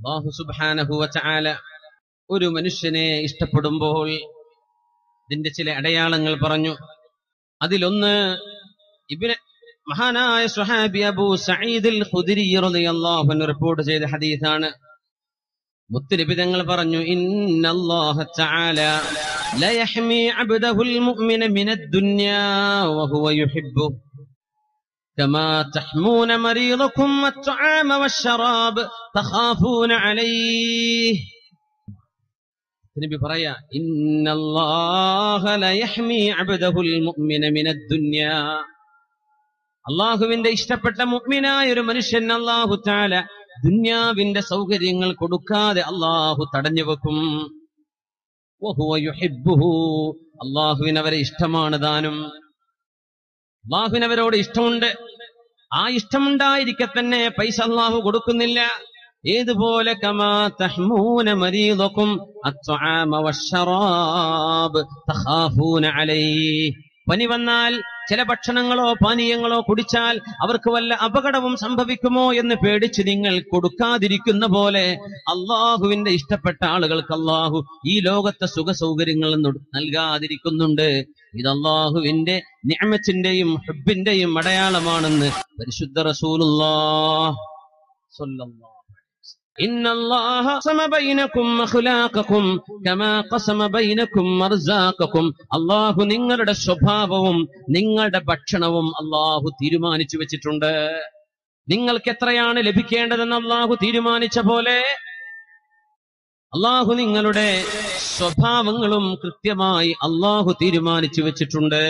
അല്ലാഹു സുബ്ഹാനഹു വതആല ഒരു മനുഷ്യനെ ഇഷ്ടപ്പെടുമ്പോൾ ഇതിന്റെ ചില അടയാളങ്ങൾ പറഞ്ഞു അതിലൊന്ന് ഇബ്ന മഹാനായ സുഹാബി അബൂ സഈദ് അൽ ഖുദരി റളിയല്ലാഹു അൻഹു റിപ്പോർട്ട് ചെയ്ത ഹദീസാണ് മുത്തുനബി തങ്ങൾ പറഞ്ഞു ഇന്നല്ലാഹ തആല ലയഹ്മി അബ്ദഹുൽ മുഅ്മിന മിനദ് ദുനിയാ വഹുവ യുഹിബ്ബു كما تحمون مريضكم الطعام والشراب تخافون عليه നബി പറയാ ഇന്നല്ലാഹ ലയഹ്മി അബ്ദഹുൽ മുഅ്മിന മിനദ് ദുനിയാ അള്ളാഹുവിന്റെ ഇഷ്ടപ്പെട്ട മുഅ്മിനായ ഒരു മനുഷ്യൻ അള്ളാഹു തആല ദുന്യാവിന്റെ സൗകര്യങ്ങൾ കൊടുക്കാതെ അള്ളാഹു തടഞ്ഞു വെക്കും വഹുവ യുഹിബ്ബുഹു അള്ളാഹുവിന് അവരെ ഇഷ്ടമാണ് താനും അള്ളാഹുവിന് അവരോട് ഇഷ്ടമുണ്ട് ആ ഇഷ്ടമുണ്ടായിരിക്കെ തന്നെ പൈസ അള്ളാഹു കൊടുക്കുന്നില്ല ഏതുപോലെ കമാ തഹ്മൂന മരീദക്കും അത്വാമ വശറാബ് തഖാഫൂന അലൈഹി പനി വന്നാൽ ചില ഭക്ഷണങ്ങളോ പാനീയങ്ങളോ കുടിച്ചാൽ അവർക്ക് വല്ല അപകടവും സംഭവിക്കുമോ എന്ന് പേടിച്ച് നിങ്ങൾ കൊടുക്കാതിരിക്കുന്ന പോലെ അള്ളാഹുവിന്റെ ഇഷ്ടപ്പെട്ട ആളുകൾക്ക് അള്ളാഹു ഈ ലോകത്തെ സുഖ സൗകര്യങ്ങൾ നൽകാതിരിക്കുന്നുണ്ട് ഇത് അള്ളാഹുവിന്റെ നിയമത്തിന്റെയും ഹുബിന്റെയും അടയാളമാണെന്ന് പരിശുദ്ധ റസൂലുള്ളാഹ് സ്വല്ലല്ലാഹു إن الله قسم بينكم أخلاقكم كما قسم بينكم مرزاقكم അള്ളാഹു നിങ്ങളുടെ സ്വഭാവവും നിങ്ങളുടെ ഭക്ഷണവും അള്ളാഹു തീരുമാനിച്ചു വെച്ചിട്ടുണ്ട് നിങ്ങൾക്ക് എത്രയാണ് ലഭിക്കേണ്ടതെന്ന് അള്ളാഹു തീരുമാനിച്ച പോലെ അള്ളാഹു നിങ്ങളുടെ സ്വഭാവങ്ങളും കൃത്യമായി അള്ളാഹു തീരുമാനിച്ചു വെച്ചിട്ടുണ്ട്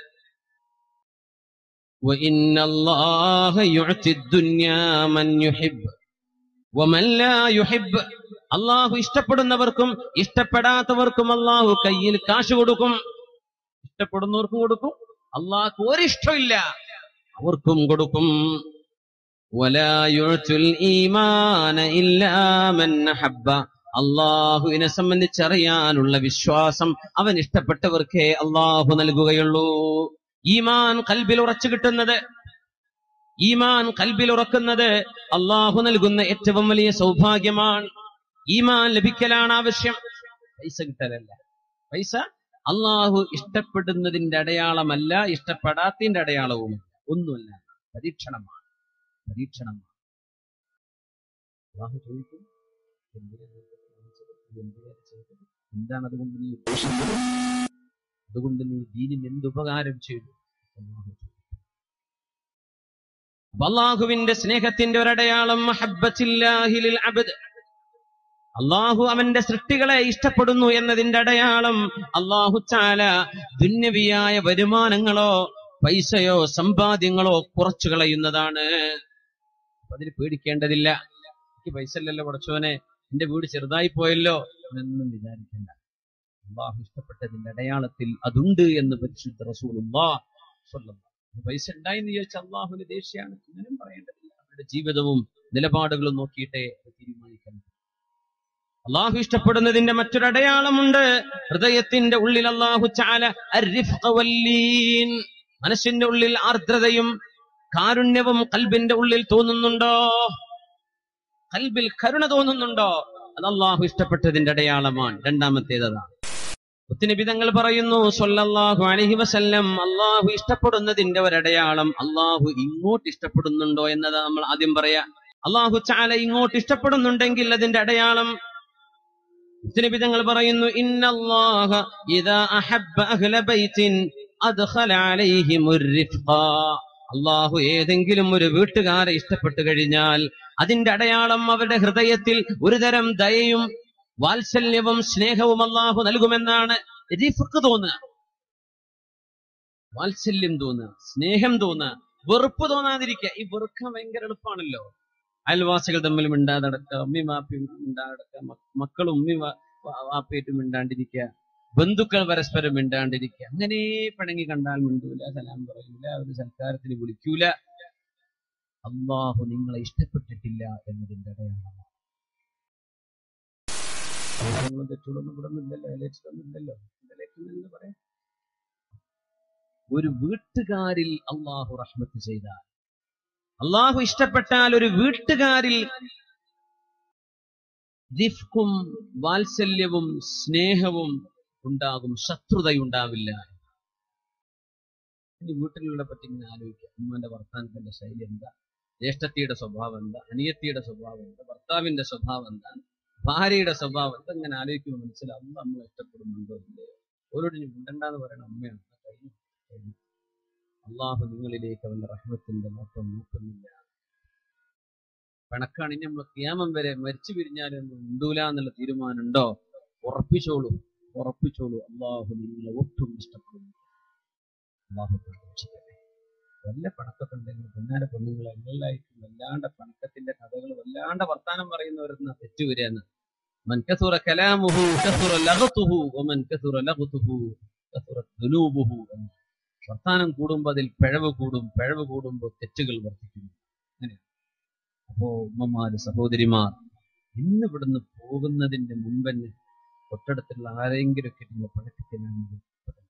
وإن الله يعطي الدنيا من يحب ومن لا يحب അള്ളാഹു ഇഷ്ടപ്പെടുന്നവർക്കും ഇഷ്ടപ്പെടാത്തവർക്കും അള്ളാഹു കയ്യിൽ കാശ് കൊടുക്കും ഇഷ്ടപ്പെടുന്നവർക്കും കൊടുക്കും അള്ളാഹ്ക്ക് ഒരിഷ്ടമില്ല അവർക്കും കൊടുക്കും ولا يعطي الإيمان إلا من أحب അള്ളാഹുവിനെ സംബന്ധിച്ചറിയാനുള്ള വിശ്വാസം അവൻ ഇഷ്ടപ്പെട്ടവർക്കേ അള്ളാഹു നൽകുകയുള്ളൂ ഈമാൻ കൽബിൽ ഉറച്ചു കിട്ടുന്നത് ഈമാൻ കൽബിൽ ഉറക്കുന്നത് അള്ളാഹു നൽകുന്ന ഏറ്റവും വലിയ സൗഭാഗ്യമാണ് ഈമാൻ ലഭിക്കലാണ് ആവശ്യം പൈസ കിട്ടലല്ല പൈസ അള്ളാഹു ഇഷ്ടപ്പെടുന്നതിന്റെ അടയാളമല്ല ഇഷ്ടപ്പെടാത്തതിന്റെ അടയാളവും ഒന്നുമല്ല പരീക്ഷണമാണ് പരീക്ഷണമാണ് അള്ളാഹു ചോദിക്കും എന്തിനാ എന്തിനാ ചെയ്തത് എന്താണ് അതുകൊണ്ട് നീ ഉദ്ദേശിച്ചത് അതുകൊണ്ട് നീ ദീനിന് എന്ത് ഉപകാരം ചെയ്തു അള്ളാഹു ചോദിക്കും അള്ളാഹുവിന്റെ സ്നേഹത്തിന്റെ ഒരടയാളം മഹബത്തില്ലാഹിലിൽ അബദ് അള്ളാഹു അവന്റെ സൃഷ്ടികളെ ഇഷ്ടപ്പെടുന്നു എന്നതിന്റെ അടയാളം അള്ളാഹു ചാല ദുന്യവിയായ വരുമാനങ്ങളോ പൈസയോ സമ്പാദ്യങ്ങളോ കുറച്ചു കളയുന്നതാണ് അതിന് പേടിക്കേണ്ടതില്ല എനിക്ക് പൈസ ഇല്ലല്ലോ കുറച്ചവനെ എന്റെ വീട് ചെറുതായി പോയല്ലോ എന്നൊന്നും വിചാരിക്കേണ്ട അള്ളാഹു ഇഷ്ടപ്പെട്ടതിന്റെ അടയാളത്തിൽ അതുണ്ട് എന്ന് പരിശുദ്ധ റസൂലുള്ളാ സ്വല്ലല്ലാഹു പൈസ ഉണ്ടായി എന്ന് ചോദിച്ചാൽ അള്ളാഹുവിന് ദേഷ്യാണ് അങ്ങനെയും പറയേണ്ടതില്ല അവരുടെ ജീവിതവും നിലപാടുകളും നോക്കിയിട്ടേ അത് തീരുമാനിക്കാൻ അള്ളാഹു ഇഷ്ടപ്പെടുന്നതിന്റെ മറ്റൊരു അടയാളമുണ്ട് ഹൃദയത്തിന്റെ ഉള്ളിൽ അള്ളാഹു ചാല വല്ലീൻ മനസ്സിന്റെ ഉള്ളിൽ ആർദ്രതയും കാരുണ്യവും കൽബിന്റെ ഉള്ളിൽ തോന്നുന്നുണ്ടോ കൽബിൽ കരുണ തോന്നുന്നുണ്ടോ അത് അള്ളാഹു ഇഷ്ടപ്പെട്ടതിന്റെ അടയാളമാണ് രണ്ടാമത്തേതാണ് ഒത്തിനബി തങ്ങൾ പറയുന്നു സൊല്ലാഹു അലഹി വസല്ലം അള്ളാഹു ഇഷ്ടപ്പെടുന്നതിന്റെ ഒരടയാളം അള്ളാഹു ഇങ്ങോട്ട് ഇഷ്ടപ്പെടുന്നുണ്ടോ എന്നതാ നമ്മൾ ആദ്യം പറയാ അള്ളാഹു ചാല ഇങ്ങോട്ട് ഇഷ്ടപ്പെടുന്നുണ്ടെങ്കിൽ അതിന്റെ അടയാളം ഒത്തിനബി തങ്ങൾ പറയുന്നു ഇന്നല്ലാഹ ഇദാ അഹബ്ബ അഹ്ല ബൈത്തിൻ അദ്ഖല അലൈഹിമുർ റിഫ്ഖ അള്ളാഹു ഏതെങ്കിലും ഒരു വീട്ടുകാരെ ഇഷ്ടപ്പെട്ടു കഴിഞ്ഞാൽ അതിന്റെ അടയാളം അവരുടെ ഹൃദയത്തിൽ ഒരുതരം ദയയും വാത്സല്യവും സ്നേഹവും അള്ളാഹു നൽകുമെന്നാണ് റിഫ്ക്ക് തോന്നുക വാത്സല്യം തോന്നുക സ്നേഹം തോന്നുക വെറുപ്പ് തോന്നാതിരിക്കുക ഈ വെറുക്കാൻ ഭയങ്കര എളുപ്പമാണല്ലോ അയൽവാസികൾ തമ്മിൽ മിണ്ടാതടക്കുക ഉമ്മി മാപ്പി മിണ്ടാടക്കുക മക്കളും ഉമ്മി വാപ്പയായിട്ട് മിണ്ടാണ്ടിരിക്കുക ബന്ധുക്കൾ പരസ്പരം മിണ്ടാണ്ടിരിക്കുക അങ്ങനെ പിണങ്ങി കണ്ടാൽ മിണ്ടൂല സലാം പറയൂല ഒരു സൽക്കാരത്തിന് വിളിക്കൂല അള്ളാഹു നിങ്ങളെ ഇഷ്ടപ്പെട്ടിട്ടില്ല എന്നതിന്റെ അടയാളമാണ് ദോഷങ്ങളും തെറ്റുകളൊന്നും ഇവിടെ ഒന്നുമില്ലല്ലോ ഇലച്ചിട്ടൊന്നുമില്ലല്ലോ എന്ന് പറയാം ഒരു വീട്ടുകാരിൽ അള്ളാഹു റഹ്മത്ത് ചെയ്താൽ അള്ളാഹു ഇഷ്ടപ്പെട്ടാൽ ഒരു വീട്ടുകാരിൽ ദിഫ്കും വാത്സല്യവും സ്നേഹവും ഉണ്ടാകും ശത്രുതയുണ്ടാവില്ല ഇനി വീട്ടിലുള്ള പറ്റി ഇങ്ങനെ ആലോചിക്കുക ഉമ്മന്റെ വർത്താനത്തിന്റെ ശൈലി എന്താ ജ്യേഷ്ഠത്തിയുടെ സ്വഭാവം എന്താ അനിയത്തിയുടെ സ്വഭാവം എന്താ ഭർത്താവിന്റെ സ്വഭാവം എന്താ ഭാര്യയുടെ സ്വഭാവം എന്താ ഇങ്ങനെ ആലോചിക്കുമ്പോൾ മനസ്സിലാവും നമ്മൾ ഇഷ്ടപ്പെടുന്നുണ്ടോ ഇല്ലയോ ഓരോട് ഇനി ഉണ്ടെന്ന് പറയുന്ന അമ്മയാണ് കഴിഞ്ഞു കഴിഞ്ഞു അള്ളാഹു നിങ്ങളിലേക്ക് അവന്റെ റഹ്മത്തിന്റെ നോട്ടം നോക്കുന്നില്ല കണക്കാണ് ഇനി നമ്മൾ ക്യാമം വരെ മരിച്ചു പിരിഞ്ഞാലൊന്നും ഉണ്ടൂല എന്നുള്ള തീരുമാനം ഉണ്ടോ ഉറപ്പിച്ചോളൂ ഉറപ്പിച്ചോളൂ അള്ളാഹു നിങ്ങളെ ഒട്ടും ഇഷ്ടപ്പെടുന്നു അള്ളാഹു പ്രതീക്ഷിക്കട്ടെ വല്ല പണക്കൊക്കെ ഉണ്ടെങ്കിൽ പിന്നാലെ പെണ്ണുങ്ങളെ എല്ലായിട്ടും വല്ലാണ്ട് പണക്കത്തിന്റെ കഥകൾ വല്ലാണ്ട് വർത്താനം പറയുന്നവരെന്ന തെറ്റുവരെയെന്ന് മൻ കസുറ കലാമുഹു കസുറ ലഗത്തുഹു വമൻ കസുറ ലഗത്തുഹു കസുറ ദുനൂബുഹു എന്ന് വർത്താനം കൂടുമ്പോൾ അതിൽ പിഴവ് കൂടും പിഴവ് കൂടുമ്പോൾ തെറ്റുകൾ വർദ്ധിക്കുന്നു അങ്ങനെയാണ് അപ്പോ ഉമ്മമാര് സഹോദരിമാർ ഇന്ന് ഇവിടുന്ന് പോകുന്നതിന്റെ മുമ്പന്നെ തൊട്ടടുത്തുള്ള ആരെങ്കിലും ഒക്കെ നിങ്ങൾ പണക്കത്തിനാണെങ്കിൽ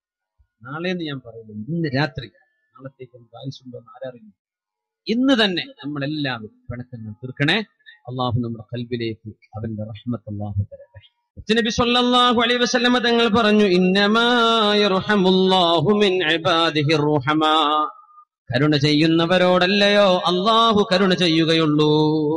നാളെന്ന് ഞാൻ പറയുന്നു ഇന്ന് രാത്രി നാളത്തേക്ക് ആയുസുണ്ടോ എന്ന് ആരറിയുന്നു ഇന്ന് തന്നെ നമ്മളെല്ലാവരും പിണക്കങ്ങൾ തീർക്കണേ അള്ളാഹു നമ്മുടെ കൽബിലേക്ക് അവന്റെ റഹ്മത്ത് അള്ളാഹു തരട്ടെ നബി സല്ലല്ലാഹു അലൈഹി വസല്ലമ തങ്ങൾ പറഞ്ഞു ഇന്നമാ യർഹമുല്ലാഹു മിൻ ഇബാദിഹി റുഹമാ കരുണ ചെയ്യുന്നവരോടല്ലയോ അള്ളാഹു കരുണ ചെയ്യുകയുള്ളൂ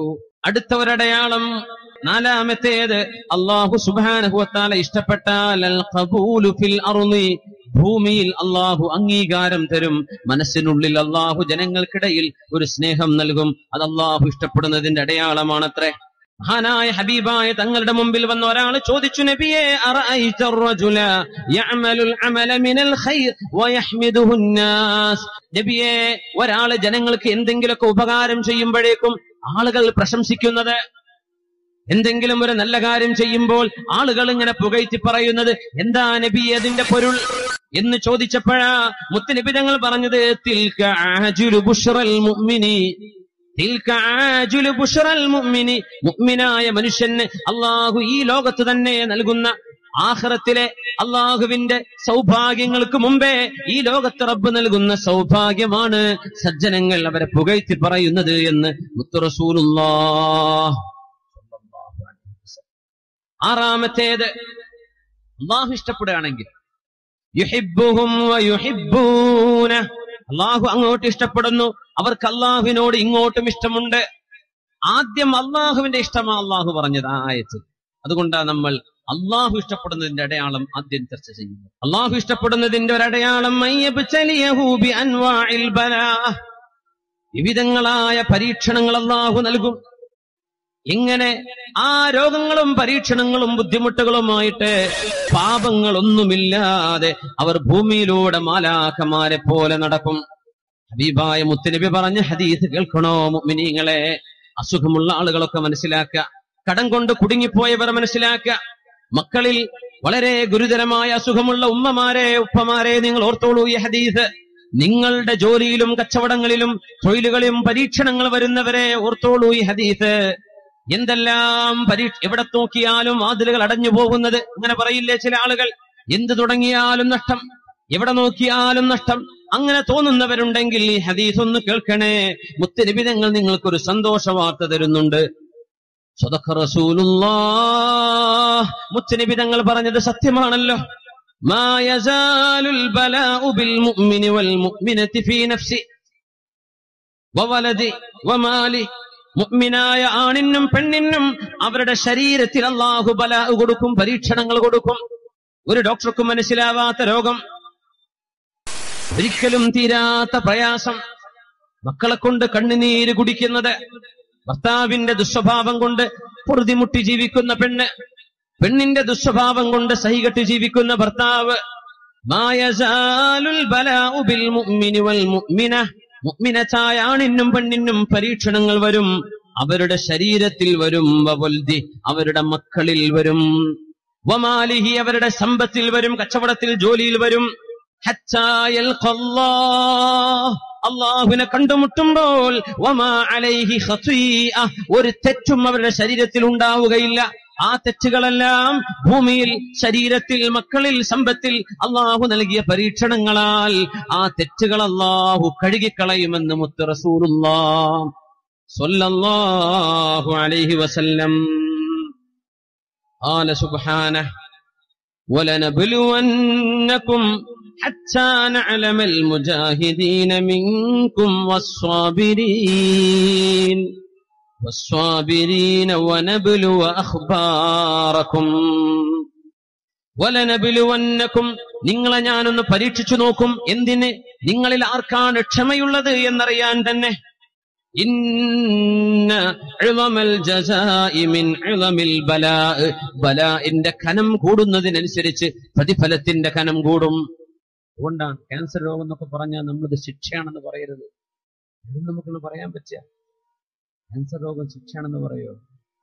അടുത്തവരടയാളം നാലാമത്തേത് അള്ളാഹു സുബാനഹുവത്താല ഇഷ്ടപ്പെട്ടാൽ അൽ ഖബൂലു ഫിൽ അർളി ഭൂമിയിൽ അള്ളാഹു അംഗീകാരം തരും മനസ്സിനുള്ളിൽ അള്ളാഹു ജനങ്ങൾക്കിടയിൽ ഒരു സ്നേഹം നൽകും അത് അള്ളാഹു ഇഷ്ടപ്പെടുന്നതിന്റെ അടയാളമാണത്രേ മഹാനായ ഹബീബായ തങ്ങളുടെ മുമ്പിൽ വന്ന ഒരാൾ ചോദിച്ചു നബിയെ അറഅയ്ത الرجل يعمل العمل من الخير ويحمده الناس നബിയെ ഒരാൾ ജനങ്ങൾക്ക് എന്തെങ്കിലുമൊക്കെ ഉപകാരം ചെയ്യുമ്പോഴേക്കും ആളുകൾ പ്രശംസിക്കുന്നത് എന്തെങ്കിലും ഒരു നല്ല കാര്യം ചെയ്യുമ്പോൾ ആളുകൾ ഇങ്ങനെ പുകഴ്ത്തി പറയുന്നത് എന്താ നബി അതിന്റെ പൊരുൾ എന്ന് ചോദിച്ചപ്പോഴാ മുത്തനബി തങ്ങൾ പറഞ്ഞത് തിൽക ആജുലു ബുഷ്റൽ മുഅ്മിനി തിൽക ആജുലു ബുഷ്റൽ മുഅ്മിനി മുഅ്മിനായ മനുഷ്യന് അള്ളാഹു ഈ ലോകത്ത് തന്നെ നൽകുന്ന ആഖിറത്തിലെ അള്ളാഹുവിന്റെ സൗഭാഗ്യങ്ങൾക്ക് മുമ്പേ ഈ ലോകത്ത് റബ്ബ് നൽകുന്ന സൗഭാഗ്യമാണ് സജ്ജനങ്ങൾ അവരെ പുകഴ്ത്തി പറയുന്നത് എന്ന് മുത്തുറസൂലുള്ളാഹ് ആറാമത്തേത് അള്ളാഹു ഇഷ്ടപ്പെടുകയാണെങ്കിൽ യുഹിബ്ബുഹും വയുഹിബ്ബൂന അള്ളാഹു അങ്ങോട്ട് ഇഷ്ടപ്പെടുന്നു അവർക്ക് അള്ളാഹുവിനോട് ഇങ്ങോട്ടും ഇഷ്ടമുണ്ട് ആദ്യം അള്ളാഹുവിന്റെ ഇഷ്ടമാ അള്ളാഹു പറഞ്ഞത് ആ ആയത്ത് അതുകൊണ്ടാണ് നമ്മൾ അള്ളാഹു ഇഷ്ടപ്പെടുന്നതിന്റെ അടയാളം ആദ്യം ചർച്ച ചെയ്യുന്നത് അള്ളാഹു ഇഷ്ടപ്പെടുന്നതിന്റെ ഒരു അടയാളം മയ്യബ്തലിയഹു ബി അൻവാഇൽ ബലാ. വിവിധങ്ങളായ പരീക്ഷണങ്ങൾ അള്ളാഹു നൽകും ഇങ്ങനെ ആ രോഗങ്ങളും പരീക്ഷണങ്ങളും ബുദ്ധിമുട്ടുകളുമായിട്ട് പാപങ്ങളൊന്നുമില്ലാതെ അവർ ഭൂമിയിലൂടെ മാലാഖമാരെ പോലെ നടക്കും ഹബീബായ മുത്തുനബി പറഞ്ഞ ഹദീസ് കേൾക്കണോ മുഅ്മിനീങ്ങളെ അസുഖമുള്ള ആളുകളൊക്കെ മനസ്സിലാക്കുക കടം കൊണ്ട് കുടുങ്ങിപ്പോയവർ മനസ്സിലാക്കുക മക്കളിൽ വളരെ ഗുരുതരമായ അസുഖമുള്ള ഉമ്മമാരെ ഉപ്പമാരെ നിങ്ങൾ ഓർത്തോളൂ ഈ ഹദീസ് നിങ്ങളുടെ ജോലിയിലും കച്ചവടങ്ങളിലും തൊഴിലുകളിലും പരീക്ഷണങ്ങൾ വരുന്നവരെ ഓർത്തോളൂ ഈ ഹദീസ് എന്തെല്ലാം പരീക്ഷ എവിടെ നോക്കിയാലും വാതിലുകൾ അടഞ്ഞു പോകുന്നത് അങ്ങനെ പറയില്ലേ ചില ആളുകൾ എന്ത് തുടങ്ങിയാലും നഷ്ടം എവിടെ നോക്കിയാലും നഷ്ടം അങ്ങനെ തോന്നുന്നവരുണ്ടെങ്കിൽ ഈ ഹദീസ് ഒന്ന് കേൾക്കണേ മുത്തരിബിതങ്ങൾ നിങ്ങൾക്കൊരു സന്തോഷ വാർത്ത തരുന്നുണ്ട് സ്വതക്ക റസൂലുള്ളാഹ് മുത്തനിബിതങ്ങൾ പറഞ്ഞത് സത്യമാണല്ലോ മാ യസാലുൽ ബലാഉ ബിൽ മുഅ്മിനി വൽ മുഅ്മിനതി ഫീ നഫ്സി വവലദി വമാലി മുഅ്മിനായ ആണിനും പെണ്ണിനും അവരുടെ ശരീരത്തിൽ അള്ളാഹു ബല കൊടുക്കും പരീക്ഷണങ്ങൾ കൊടുക്കും ഒരു ഡോക്ടർക്കും മനസ്സിലാവാത്ത രോഗം ഒരിക്കലും തീരാത്ത പ്രയാസം മക്കളെ കൊണ്ട് കണ്ണുനീര് കുടിക്കുന്നത് ഭർത്താവിന്റെ ദുസ്വഭാവം കൊണ്ട് പൊറുതിമുട്ടി ജീവിക്കുന്ന പെണ്ണ് പെണ്ണിന്റെ ദുസ്വഭാവം കൊണ്ട് സഹികെട്ട് ജീവിക്കുന്ന ഭർത്താവ് മായസാലുൽ ബലാഉ ബിൽ മുഅ്മിനി വൽ മുഅ്മിന മുഅ്മിനത്തായ ആണിനും പെണ്ണിനും പരീക്ഷണങ്ങൾ വരും അവരുടെ ശരീരത്തിൽ വരും വവൽദി അവരുടെ മക്കളിൽ വരും വമാലിഹി അവരുടെ സമ്പത്തിൽ വരും കച്ചവടത്തിൽ ജോലിയിൽ വരും ഹത്താ യൽഖല്ലാഹ് അള്ളാഹുവിനെ കണ്ടുമുട്ടുമ്പോൾ വമാ അലൈഹി ഖതീഅ ഒരു തെറ്റും അവരുടെ ശരീരത്തിൽ ഉണ്ടാവുകയില്ല ആ തെറ്റുകളെല്ലാം ഭൂമിയിൽ ശരീരത്തിൽ മക്കളിൽ സമ്പത്തിൽ അള്ളാഹു നൽകിയ പരീക്ഷണങ്ങളാൽ ആ തെറ്റുകൾ അള്ളാഹു കഴുകിക്കളയുമെന്ന് മുത്ത് റസൂലുള്ളാഹ് സ്വല്ലല്ലാഹു അലൈഹി വസല്ലം قال سبحانه ولنبلونكم حتى نعلم المجاهدين منكم والصابرين والصابرين ونبلو أخباركم വലനബിലുവന്നക്കും നിങ്ങളെ ഞാനൊന്ന് പരീക്ഷിച്ചു നോക്കും എന്തിന് നിങ്ങളിൽ ആർക്കാണ് ക്ഷമയുള്ളത് എന്നറിയാൻ തന്നെ ഇന്ന ഇളമൽ ജസാഇ മിൻ ഇളമിൽ ബലാ ബലാഇന്റെ കനം കൂടുന്നതിനനുസരിച്ച് പ്രതിഫലത്തിന്റെ കനം കൂടും അതുകൊണ്ടാണ് ക്യാൻസർ രോഗം എന്നൊക്കെ പറഞ്ഞാൽ നമ്മളിത് ശിക്ഷയാണെന്ന് പറയരുത് ഇത് നമുക്കൊന്ന് പറയാൻ പറ്റുക ക്യാൻസർ രോഗം ശിക്ഷയാണെന്ന് പറയോ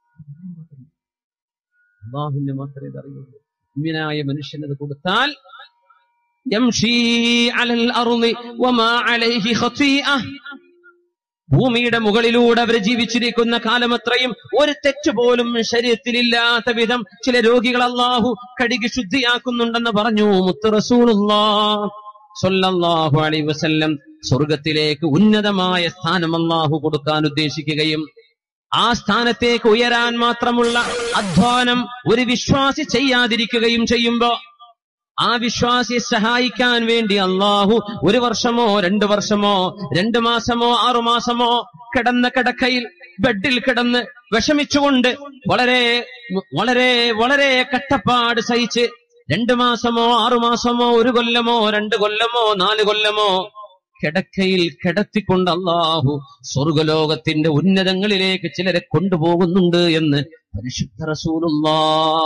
അള്ളാഹുവിന് മാത്രമേ ഇതറിയുള്ളൂ മുഅ്മിനായ മനുഷ്യനത് കൊടുത്താൽ യംഷി അലൽ അർളി വമാ അലൈഹി ഖതീഅ ഭൂമിയുടെ മുകളിലൂടെ അവർ ജീവിച്ചിരിക്കുന്ന കാലമത്രയും ഒരു തെറ്റ് പോലും ശരീരത്തിലില്ലാത്ത വിധം ചില രോഗികൾ അള്ളാഹു കഴുകി ശുദ്ധിയാക്കുന്നുണ്ടെന്ന് പറഞ്ഞു മുത്ത് റസൂലുള്ളാഹു അലൈഹി വസല്ലം സ്വർഗത്തിലേക്ക് ഉന്നതമായ സ്ഥാനം അള്ളാഹു കൊടുക്കാൻ ഉദ്ദേശിക്കുകയും ആ സ്ഥാനത്തേക്ക് ഉയരാൻ മാത്രമുള്ള അധ്വാനം ഒരു വിശ്വാസി ചെയ്യാതിരിക്കുകയും ചെയ്യുമ്പോ ആ വിശ്വാസിയെ സഹായിക്കാൻ വേണ്ടി അള്ളാഹു ഒരു വർഷമോ രണ്ടു വർഷമോ രണ്ടു മാസമോ ആറു മാസമോ കിടന്ന കിടക്കയിൽ ബെഡിൽ കിടന്ന് വിഷമിച്ചുകൊണ്ട് വളരെ വളരെ വളരെ കഷ്ടപ്പാട് സഹിച്ച് രണ്ടു മാസമോ ആറു മാസമോ ഒരു കൊല്ലമോ രണ്ട് കൊല്ലമോ നാല് കൊല്ലമോ കിടക്കയിൽ കിടത്തിക്കൊണ്ട് അള്ളാഹു സ്വർഗലോകത്തിന്റെ ഉന്നതങ്ങളിലേക്ക് ചിലരെ കൊണ്ടുപോകുന്നുണ്ട് എന്ന് പരിശുദ്ധ റസൂലുള്ളാ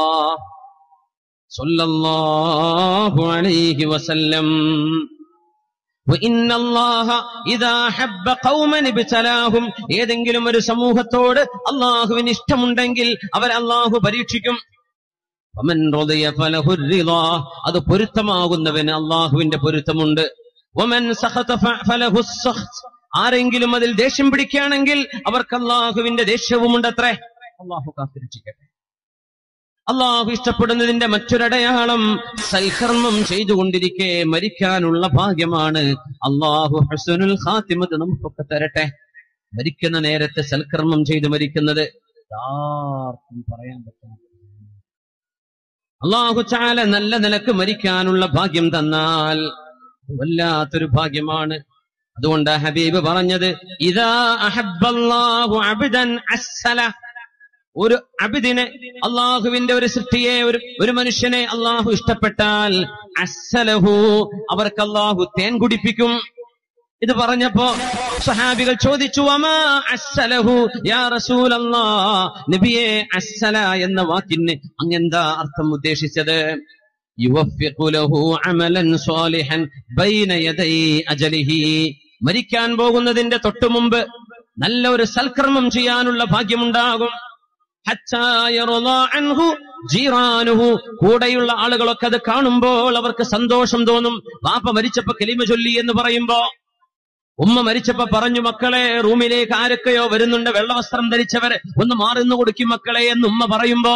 സല്ലല്ലാഹു അലൈഹി വസല്ലം وإن الله إذا حب قوما ابتلاهم ഏതെങ്കിലും ഒരു സമൂഹത്തോട് അള്ളാഹുവിന് ഇഷ്ടമുണ്ടെങ്കിൽ അവർ അള്ളാഹു പരീക്ഷിക്കും വമൻ റളിയ ഫലഹു الرضا അത് പൊരുത്തമാകുന്നവന് അള്ളാഹുവിന്റെ പൊരുത്തമുണ്ട് വമൻ സഖത ഫലഹു السخط ആരെങ്കിലും അതിൽ ദേഷ്യം പിടിക്കുകയാണെങ്കിൽ അവർക്ക് അള്ളാഹുവിന്റെ ദേഷ്യവുമുണ്ടത്രേ അള്ളാഹു കാത്തിരക്ഷിക്കട്ടെ അള്ളാഹു ഇഷ്ടപ്പെടുന്നതിന്റെ മറ്റൊരടയാളം സൽക്കർമ്മം ചെയ്തുകൊണ്ടിരിക്കെ മരിക്കാനുള്ള ഭാഗ്യമാണ് അള്ളാഹു ഹസനുൽ ഖാത്തിമത്ത് നമുക്കൊക്കെ തരട്ടെ മരിക്കുന്ന നേരത്തെ സൽക്കർമ്മം ചെയ്ത് മരിക്കുന്നത് ആർക്കും പറയാൻ പറ്റും അള്ളാഹു ചാല നല്ല നിലക്ക് മരിക്കാനുള്ള ഭാഗ്യം തന്നാൽ വല്ലാത്തൊരു ഭാഗ്യമാണ് അതുകൊണ്ട് ഹബീബ് പറഞ്ഞത് ഇതാ അഹബ്ബല്ലാഹു അബ്ദൻ അസ്സല ഒരു അബിദിനെ അള്ളാഹുവിന്റെ ഒരു സൃഷ്ടിയെ ഒരു ഒരു മനുഷ്യനെ അള്ളാഹു ഇഷ്ടപ്പെട്ടാൽ അസ്സലഹു അവർക്ക് അള്ളാഹു തേൻ കുടിപ്പിക്കും ഇത് പറഞ്ഞപ്പോ സഹാബികൾ ചോദിച്ചു അമാ അസ്സലഹു യാ റസൂലല്ലാ നബിയെ അസ്സല എന്ന വാക്കിന് അങ്ങെന്താ അർത്ഥം ഉദ്ദേശിച്ചത് യുവഫിഖു ലഹു അമലൻ സ്വാലിഹൻ ബൈന യദൈ അജലിഹി മരിക്കാൻ പോകുന്നതിന്റെ തൊട്ടു മുമ്പ് നല്ല ഒരു സൽക്കർമ്മം ചെയ്യാനുള്ള ഭാഗ്യമുണ്ടാകും ഹത്താ യർളാ അൻഹു ജീറാനുഹു കൂടെയുള്ള ആളുകളൊക്കെ അത് കാണുമ്പോൾ അവർക്ക് സന്തോഷം തോന്നും വാപ്പ മരിച്ചപ്പോ കലിമ ചൊല്ലി എന്ന് പറയുമ്പോ ഉമ്മ മരിച്ചപ്പോ പറഞ്ഞു മക്കളെ റൂമിലേക്ക് ആരൊക്കെയോ വരുന്നുണ്ട് വെള്ളവസ്ത്രം ധരിച്ചവര് ഒന്ന് മാറുന്നു കൊടുക്കും മക്കളെ എന്ന് ഉമ്മ പറയുമ്പോ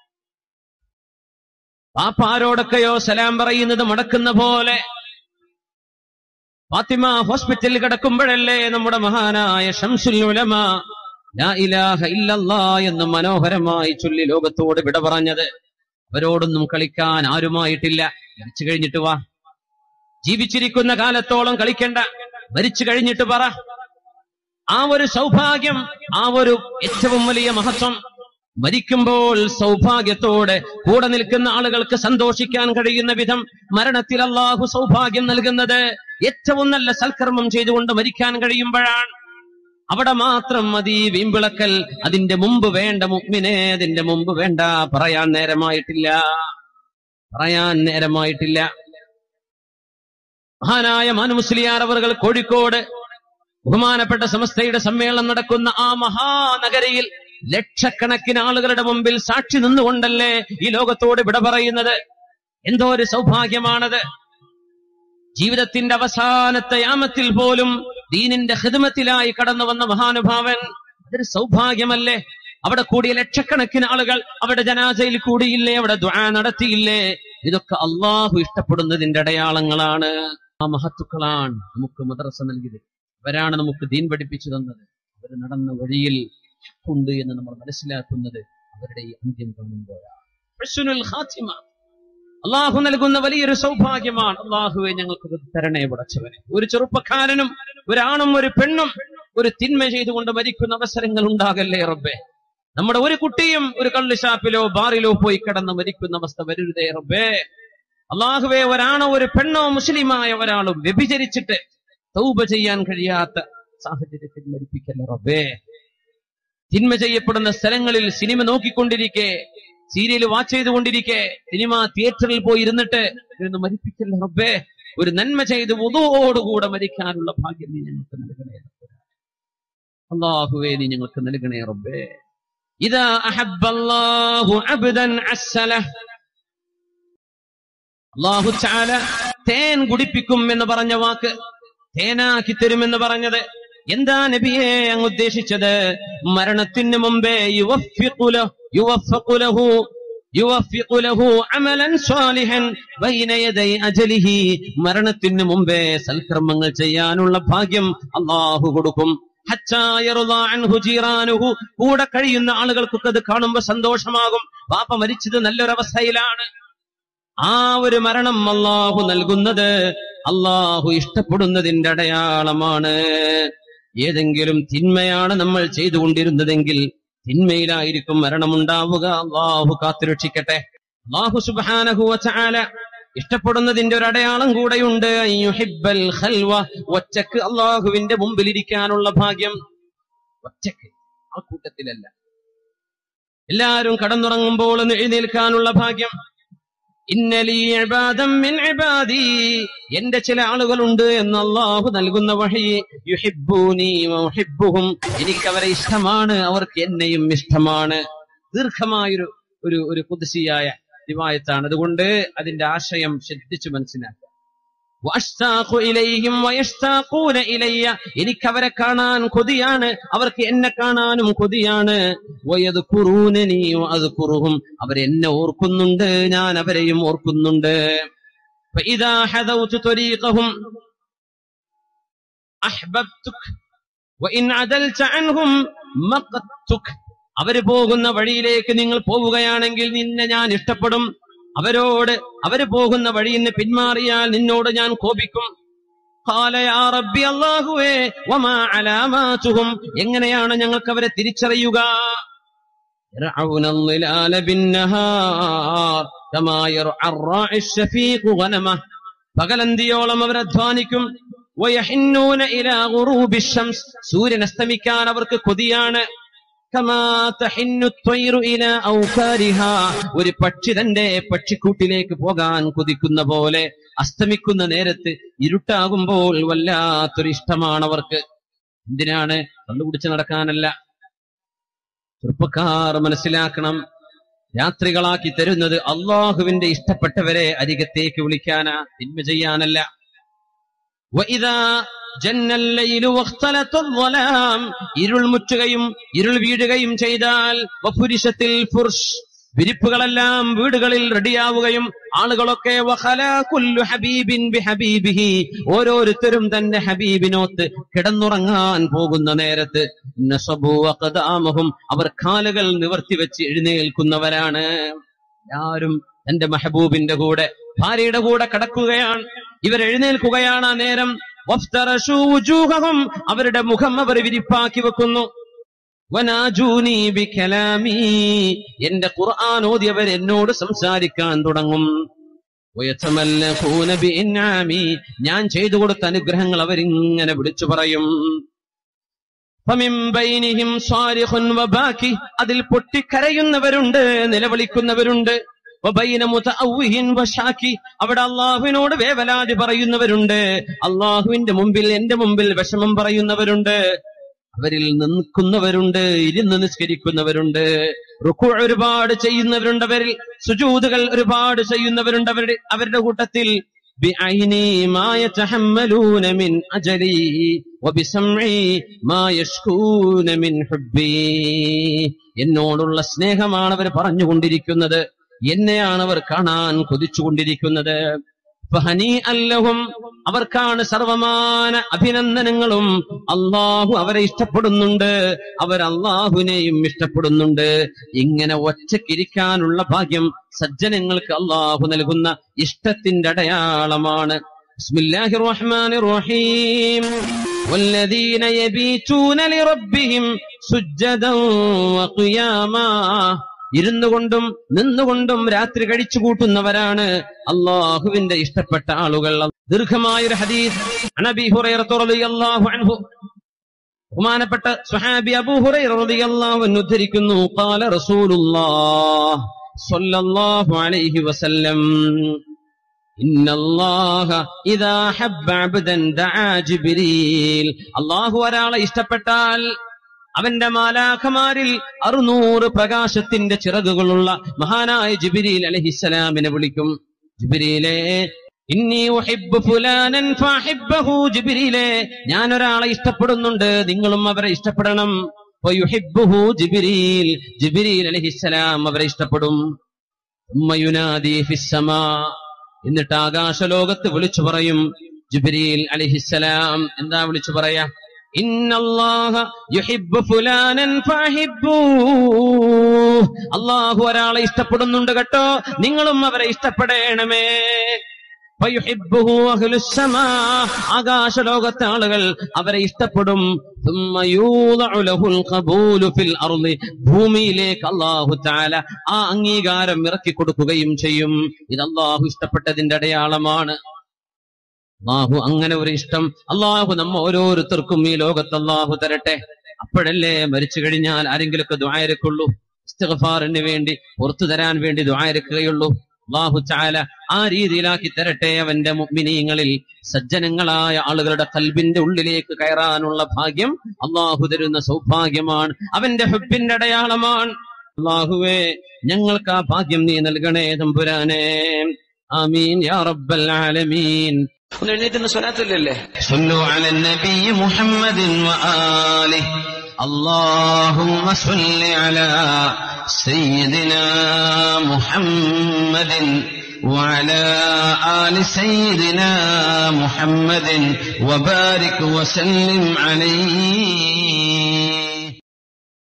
പാപ്പ ആരോടൊക്കെയോ സലാം പറയുന്നത് മടക്കുന്ന പോലെ ഫാത്തിമ ഹോസ്പിറ്റലിൽ കിടക്കുമ്പോഴല്ലേ നമ്മുടെ മഹാനായ ഷംസുൽ ഉലമ ലാ ഇലാഹ ഇല്ലല്ലാ എന്ന് മനോഹരമായി ചൊല്ലി ലോകത്തോട് വിട പറഞ്ഞത് അവരോടൊന്നും കളിക്കാൻ ആരുമായിട്ടില്ല മരിച്ചു കഴിഞ്ഞിട്ട് വാ ജീവിച്ചിരിക്കുന്ന കാലത്തോളം കളിക്കണ്ട മരിച്ചു കഴിഞ്ഞിട്ട് പറ ആ ഒരു സൗഭാഗ്യം ആ ഒരു ഏറ്റവും വലിയ മഹത്വം മരിക്കുമ്പോൾ സൗഭാഗ്യത്തോടെ കൂടെ നിൽക്കുന്ന ആളുകൾക്ക് സന്തോഷിക്കാൻ കഴിയുന്ന വിധം മരണത്തിൽ അള്ളാഹു സൗഭാഗ്യം നൽകുന്നത് ഏറ്റവും നല്ല സൽക്കർമ്മം ചെയ്തുകൊണ്ട് മരിക്കാൻ കഴിയുമ്പോഴാണ് അവിടെ മാത്രം മതി വീമ്പിളക്കൽ അതിന്റെ മുമ്പ് വേണ്ട മുഗ്മിനെ അതിന്റെ മുമ്പ് വേണ്ട പറയാൻ നേരമായിട്ടില്ല പറയാൻ നേരമായിട്ടില്ല മഹാനായ മാനുമുസ്ലിയാർ അവർ കോഴിക്കോട് ബഹുമാനപ്പെട്ട സമസ്തയുടെ സമ്മേളനം നടക്കുന്ന ആ മഹാനഗരിയിൽ ലക്ഷക്കണക്കിന് ആളുകളുടെ മുമ്പിൽ സാക്ഷി നിന്നുകൊണ്ടല്ലേ ഈ ലോകത്തോട് വിട പറയുന്നത് എന്തോ ഒരു സൗഭാഗ്യമാണത് ജീവിതത്തിന്റെ അവസാനത്തെ യാമത്തിൽ പോലും ദീനിന്റെ ഹിദമത്തിലായി കടന്നു വന്ന മഹാനുഭാവൻ അതൊരു സൗഭാഗ്യമല്ലേ അവിടെ കൂടിയ ലക്ഷക്കണക്കിന് ആളുകൾ അവിടെ ജനാസയിൽ കൂടിയില്ലേ അവിടെ ദ്വാ നടത്തിയില്ലേ ഇതൊക്കെ അള്ളാഹു ഇഷ്ടപ്പെടുന്നതിന്റെ അടയാളങ്ങളാണ് ആ മഹത്തുക്കളാണ് നമുക്ക് മദ്രസ നൽകിയത് അവരാണ് നമുക്ക് ദീൻ പഠിപ്പിച്ചു തന്നത് അവർ നടന്ന വഴിയിൽ ഉണ്ട് എന്ന് നമ്മൾ മനസ്സിലാക്കുന്നത് അവരുടെ ഈ അന്ത്യം കാണുമ്പോഴാണ് ഹുസ്നുൽ ഖാത്തിമ അള്ളാഹു നൽകുന്ന വലിയൊരു സൗഭാഗ്യമാണ് അള്ളാഹുവെ ഞങ്ങൾക്ക് ഇത് തരണേ പടച്ചവനെ ഒരു ചെറുപ്പക്കാരനും ഒരാണും ഒരു പെണ്ണും ഒരു തിന്മ ചെയ്തുകൊണ്ട് മരിക്കുന്ന അവസരങ്ങൾ ഉണ്ടാകല്ലേ റബ്ബേ നമ്മുടെ ഒരു കുട്ടിയും ഒരു കള്ള് ഷാപ്പിലോ ബാറിലോ പോയി കിടന്ന് മരിക്കുന്ന അവസ്ഥ വരരുതേ റബ്ബേ അള്ളാഹുവെ ഒരാണോ ഒരു പെണ്ണോ മുസ്ലിമായ ഒരാളും വ്യഭിചരിച്ചിട്ട് തൗബ ചെയ്യാൻ കഴിയാത്ത സാഹചര്യത്തിൽ മരിപ്പിക്കല്ലേ റബ്ബേ തിന്മ ചെയ്യപ്പെടുന്ന സ്ഥലങ്ങളിൽ സിനിമ നോക്കിക്കൊണ്ടിരിക്കെ സീരിയൽ വാച്ച് ചെയ്തുകൊണ്ടിരിക്കെ സിനിമ തിയേറ്ററിൽ പോയി ഇരുന്നിട്ട് ഇരുന്ന് മരിപ്പിക്കല്ലേ റബ്ബേ ഒരു നന്മ ചെയ്ത് ഉതോടുകൂടെ മരിക്കാനുള്ള ഭാഗ്യം നീ ഞങ്ങൾക്ക് നൽകണേ റബ്ബേ. അള്ളാഹുവേ നീ ഞങ്ങൾക്ക് നൽകണേ റബ്ബേ ഇതാ അഹബ്ബല്ലാഹു അബ്ദൻ അസ്സലഹ് അള്ളാഹു ചാല തേൻ കുടിപ്പിക്കും എന്ന് പറഞ്ഞ വാക്ക് തേനാക്കി തരുമെന്ന് പറഞ്ഞത് എന്താ നബിയെ അങ്ങ് ഉദ്ദേശിച്ചത് മരണത്തിന് മുമ്പേ യുവഫിഖുല യുവഫഖുലഹു യുവഫിഖുലഹു അമലൻ സ്വാലിഹൻ ബൈന യദൈ അജലിഹി മരണത്തിന് മുമ്പേ സൽക്കർമ്മങ്ങൾ ചെയ്യാനുള്ള ഭാഗ്യം അള്ളാഹു കൊടുക്കും ഹത്താ യർളാ അൻഹു ജീറാനുഹു കൂടെ കഴിയുന്ന ആളുകൾക്കൊക്കെ അത് കാണുമ്പോ സന്തോഷമാകും പാപ്പ മരിച്ചത് നല്ലൊരവസ്ഥയിലാണ് ആ ഒരു മരണം അള്ളാഹു നൽകുന്നത് അള്ളാഹു ഇഷ്ടപ്പെടുന്നതിന്റെ അടയാളമാണ് ഏതെങ്കിലും തിന്മയാണ് നമ്മൾ ചെയ്തുകൊണ്ടിരുന്നതെങ്കിൽ തിന്മയിലായിരിക്കും മരണമുണ്ടാവുക അള്ളാഹു കാത്തുരക്ഷിക്കട്ടെ അള്ളാഹു സുബാനഹു ചാല ഇഷ്ടപ്പെടുന്നതിന്റെ ഒരു അടയാളം കൂടെയുണ്ട് അയ്യുഹിബ്ബൽ ഖൽവ ഒറ്റക്ക് അള്ളാഹുവിന്റെ മുമ്പിൽ ഇരിക്കാനുള്ള ഭാഗ്യം ഒറ്റക്ക് ആ കൂട്ടത്തിലല്ല എല്ലാരും കടന്നുറങ്ങുമ്പോൾ ഒന്ന് എഴുന്നേൽക്കാനുള്ള ഭാഗ്യം ഇന്നലീ ഇബാദം മിൻ ഇബാദി എന്റെ ചില ആളുകളുണ്ട് എന്ന് അള്ളാഹു നൽകുന്ന വഴി യുഹിബ്ബൂനി വയുഹിബ്ബുഹും എനിക്ക് അവരെ ഇഷ്ടമാണ് അവർക്ക് എന്നെയും ഇഷ്ടമാണ് ദീർഘമായൊരു ഒരു ഒരു കുതിശിയായ റിവായത്താണ് അതുകൊണ്ട് അതിന്റെ ആശയം ശ്രദ്ധിച്ചു മനസ്സിലാക്കുക വഅഷ്താഖു ഇലൈഹിം വയഷ്താഖൂന ഇലയ്യ എനിക്ക് അവരെ കാണാൻ കൊതിയാണ് അവർക്ക് എന്നെ കാണാനും കൊതിയാണ് വയദ്കുറൂനനി വഅദ്കുറുഹും അവരെന്നെ ഓർക്കുന്നുണ്ട് ഞാൻ അവരെയും ഓർക്കുന്നുണ്ട് فإذا حذوت طريقهم أحببتك وإن عدلت عنهم مقتك അവര് പോകുന്ന വഴിയിലേക്ക് നിങ്ങൾ പോവുകയാണെങ്കിൽ നിന്നെ ഞാൻ ഇഷ്ടപ്പെടും അവരോട് അവര് പോകുന്ന വഴിയിൽ നിന്ന് പിന്മാറിയാൽ നിന്നോട് ഞാൻ കോപിക്കും قال يا ربي അല്ലാഹുവേ വമാ അലാമാതുഹും എങ്ങനെയാണ് ഞങ്ങൾക്ക് അവരെ തിരിച്ചറിയുക يرعون الظلال بالنهار كما يرعى الراعي الشفيق غنمه പകലന്തിയോളം അവർ അധ്വാനിക്കും വയഹിന്നൂന ഇലാ ഗുറൂബി ശംസ് സൂര്യൻ അസ്തമിക്കാൻ അവർക്ക് കൊതിയാണ് കമാ തഹിന്നു ത്വയ്റു ഇലാ ഔകാരിഹാ ഒരു പക്ഷി തന്റെ പക്ഷിക്കൂട്ടിലേക്ക് പോകാൻ കൊതിക്കുന്ന പോലെ അസ്തമിക്കുന്ന നേരത്ത് ഇരുട്ടാകുമ്പോൾ വല്ലാത്തൊരു ഇഷ്ടമാണ് അവർക്ക് എന്തിനാണ് കള്ളുകുടിച്ച് നടക്കാനല്ല ചെറുപ്പക്കാർ മനസ്സിലാക്കണം രാത്രികളാക്കി തരുന്നത് അള്ളാഹുവിന്റെ ഇഷ്ടപ്പെട്ടവരെ അരികത്തേക്ക് വിളിക്കാനാ തിന്മ ചെയ്യാനല്ല وإذا جن الليل واختلط الظلام ഇരുൾ മുറ്റുകയും ഇരുൾ വീഴുകയും ചെയ്താൽ വഫുരിശത്തിൽ ഫുർഷ് വിരിപ്പുകളെല്ലാം വീടുകളിൽ റെഡിയാവുകയും ആളുകളൊക്കെ വഖലാ കുല്ലു ഹബീബിൻ ബിഹബീബിഹി ഓരോരുത്തരും തന്റെ ഹബീബിനോത്ത് കിടന്നുറങ്ങാൻ പോകുന്ന നേരത്ത് നസബു അഖദാമഹും അവർ കാലുകൾ നിവർത്തി വെച്ച് എഴുന്നേൽക്കുന്നവരാണ് എല്ലാവരും തന്റെ മെഹബൂബിന്റെ കൂടെ ഭാര്യയുടെ കൂടെ കിടക്കുകയാണ് ഇവർ എഴുന്നേൽക്കുകയാണ് ആ നേരം വഫ്തറശൂ വുജൂഹഹും അവരുടെ മുഖം അവർ വിരിപ്പാക്കി വെക്കുന്നു വനാജൂനി ബികലാമി എന്റെ ഖുർആൻ ഓതിയവർ എന്നോട് സംസാരിക്കാൻ തുടങ്ങും വയതമല്ലഖൂന ബിഇൻആമി ഞാൻ ചെയ്തു കൊടുത്ത അനുഗ്രഹങ്ങൾ അവരിങ്ങനെ വിളിച്ചു പറയും ഫമിൻ ബൈനിഹിം സാരിഖുൻ വബാക്കി അതിൽ പൊട്ടിക്കരയുന്നവരുണ്ട് നിലവിളിക്കുന്നവരുണ്ട് വബൈന മുതഅവ്വിഹിൻ വശാക്കി അവിടെ അള്ളാഹുവിനോട് വേവലാതി പറയുന്നവരുണ്ട് അള്ളാഹുവിന്റെ മുമ്പിൽ എന്റെ മുമ്പിൽ വിഷമം പറയുന്നവരുണ്ട് അവരിൽ നിൽക്കുന്നവരുണ്ട് ഇരുന്ന് നിസ്കരിക്കുന്നവരുണ്ട് റുക്കു ഒരുപാട് ചെയ്യുന്നവരുണ്ട് അവരിൽ സുജൂതുകൾ ഒരുപാട് ചെയ്യുന്നവരുണ്ട് അവരുടെ അവരുടെ കൂട്ടത്തിൽ بعيني ما يتحملون من أجلي وبسمعي ما يشكون من حبي എന്നോടുള്ള സ്നേഹമാണ് അവർ പറഞ്ഞുകൊണ്ടിരിക്കുന്നത് എന്നെയാണ് അവർ കാണാൻ കൊതിച്ചുകൊണ്ടിരിക്കുന്നത് ഫഹനീഅൻ ലഹും അവർക്കാണ് സർവമാന അഭിനന്ദനങ്ങളും അള്ളാഹു അവരെ ഇഷ്ടപ്പെടുന്നുണ്ട് അവർ അള്ളാഹുവിനെയും ഇഷ്ടപ്പെടുന്നുണ്ട് ഇങ്ങനെ ഒറ്റക്കിരിക്കാനുള്ള ഭാഗ്യം സജ്ജനങ്ങൾക്ക് അള്ളാഹു നൽകുന്ന ഇഷ്ടത്തിന്റെ അടയാളമാണ് ബിസ്മില്ലാഹിർ റഹ്മാനിർ റഹീം والذين يبيتون لربهم سجدا وقياما ഇരുന്നു കൊണ്ടും നിന്നുകൊണ്ടും രാത്രി കഴിച്ചു കൂട്ടുന്നവരാണ് അള്ളാഹുവിന്റെ ഇഷ്ടപ്പെട്ട ആളുകൾ ദീർഘമായൊരു ഹദീസ് അനബി ഹുറൈറത്ത് റളിയല്ലാഹു അൻഹു ബഹുമാനപ്പെട്ട സുഹാബി അബൂ ഹുറൈറ റളിയല്ലാഹു അൻഹു ഉദ്ധരിക്കുന്നു ഖാല റസൂലുള്ളാഹ് സ്വല്ലല്ലാഹു അലൈഹി വസല്ലം إن الله إذا حب عبدا دعا جبريل അള്ളാഹു ഒരാളെ ഇഷ്ടപ്പെട്ടാൽ അവന്റെ മാലാഖമാരിൽ അറുനൂറ് പ്രകാശത്തിന്റെ ചിറകുകളുള്ള മഹാനായ ജിബിരിൽ അലഹിസ്സലാമിനെ വിളിക്കും ജിബിരിയിലെ ഇന്നി ഉഹിബ്ബു ഫുലാനൻ ഫഹിബ്ബഹു ജിബിരിയിലെ ഞാൻ ഒരാളെ ഇഷ്ടപ്പെടുന്നുണ്ട് നിങ്ങളും അവരെ ഇഷ്ടപ്പെടണം വയുഹിബ്ബുഹു ജിബിരിൽ ജിബിരിൽ അലഹിസ്സലാം അവരെ ഇഷ്ടപ്പെടും ثم ينادي في السماء എന്നിട്ട് ആകാശലോകത്ത് വിളിച്ചു പറയും ജിബ്രീൽ അലിഹിസലാം എന്താ വിളിച്ചു പറയാ ഇന്നല്ലാഹ യുഹിബ്ബു ഫുലാനൻ ഫഹിബ്ബൂ അള്ളാഹു ഒരാളെ ഇഷ്ടപ്പെടുന്നുണ്ട് കേട്ടോ നിങ്ങളും അവരെ ഇഷ്ടപ്പെടണമേ ഫയുഹിബ്ബുഹു അഹ്ലുസ്സമാ. ആകാശലോകത്തെ ആളുകൾ അവരെ ഇഷ്ടപ്പെടും ثم يوضع له القبول في الأرض. ഭൂമിയിലേക്ക് അള്ളാഹു താല ആ അംഗീകാരം ഇറക്കി കൊടുക്കുകയും ചെയ്യും ഇത് അള്ളാഹു ഇഷ്ടപ്പെട്ടതിന്റെ അടയാളമാണ് അള്ളാഹു അങ്ങനെ ഒരു ഇഷ്ടം അള്ളാഹു നമ്മ ഓരോരുത്തർക്കും ഈ ലോകത്ത് അള്ളാഹു തരട്ടെ അപ്പോഴല്ലേ മരിച്ചു കഴിഞ്ഞാൽ ആരെങ്കിലുമൊക്കെ ദ്വായരക്കുള്ളൂ ഇസ്തിഗ്ഫാറിന് വേണ്ടി പുറത്തു തരാൻ വേണ്ടി ദ്വായരക്കുകയുള്ളൂ അള്ളാഹു ചാല ആ രീതിയിലാക്കി തരട്ടെ അവന്റെ മുഅ്മിനീങ്ങളിൽ സജ്ജനങ്ങളായ ആളുകളുടെ കൽബിന്റെ ഉള്ളിലേക്ക് കയറാനുള്ള ഭാഗ്യം അള്ളാഹു തരുന്ന സൗഭാഗ്യമാണ് അവന്റെ ഹുബിന്റെ അടയാളമാണ് അള്ളാഹുവേ ഞങ്ങൾക്ക് ആ ഭാഗ്യം നീ നൽകണേ തമ്പുരാനെ ആമീൻ യാ റബ്ബൽ ആലമീൻ ഒന്ന് എഴുന്നേറ്റ് സ്വലാത്തില്ലല്ലേ صلوا على النبي محمد وآله اللهم صل على سيدنا محمد وعلى آل سيدنا محمد وبارك وسلم عليه